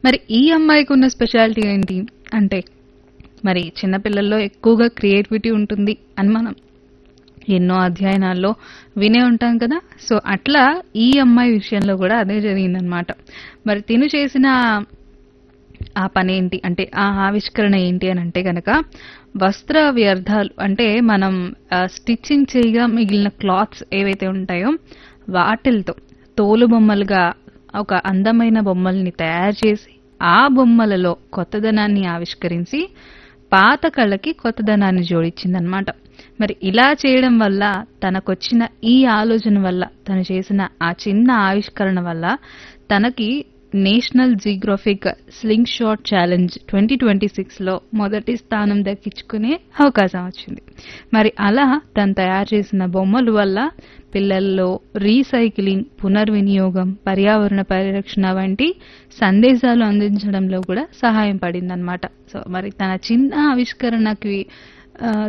మరి ఈ అమ్మాయికి ఉన్న స్పెషాలిటీ ఏంటి అంటే మరి చిన్నపిల్లల్లో ఎక్కువగా క్రియేటివిటీ ఉంటుంది అని మనం ఎన్నో అధ్యయనాల్లో వినే ఉంటాం కదా సో అట్లా ఈ అమ్మాయి విషయంలో కూడా అదే జరిగిందనమాట మరి తిను చేసిన ఆ పని ఏంటి అంటే ఆ ఆవిష్కరణ ఏంటి అని అంటే గనక వస్త్ర వ్యర్థాలు అంటే మనం స్టిచ్చింగ్ చేయగా మిగిలిన క్లాత్స్ ఏవైతే ఉంటాయో వాటిలతో తోలు బొమ్మలుగా ఒక అందమైన బొమ్మల్ని తయారు చేసి ఆ బొమ్మలలో కొత్తదనాన్ని ఆవిష్కరించి పాత కళకి కొత్తదనాన్ని జోడించిందనమాట మరి ఇలా చేయడం వల్ల తనకొచ్చిన ఈ ఆలోచన వల్ల తను చేసిన ఆ చిన్న ఆవిష్కరణ వల్ల తనకి National Geographic slingshot challenge twenty twenty సిక్స్లో మొదటి స్థానం దక్కించుకునే అవకాశం వచ్చింది మరి అలా తను తయారు చేసిన బొమ్మల వల్ల పిల్లల్లో రీసైక్లింగ్ పునర్వినియోగం పర్యావరణ పరిరక్షణ వంటి సందేశాలు అందించడంలో కూడా సహాయం పడిందనమాట సో మరి తన చిన్న ఆవిష్కరణకి ఆ,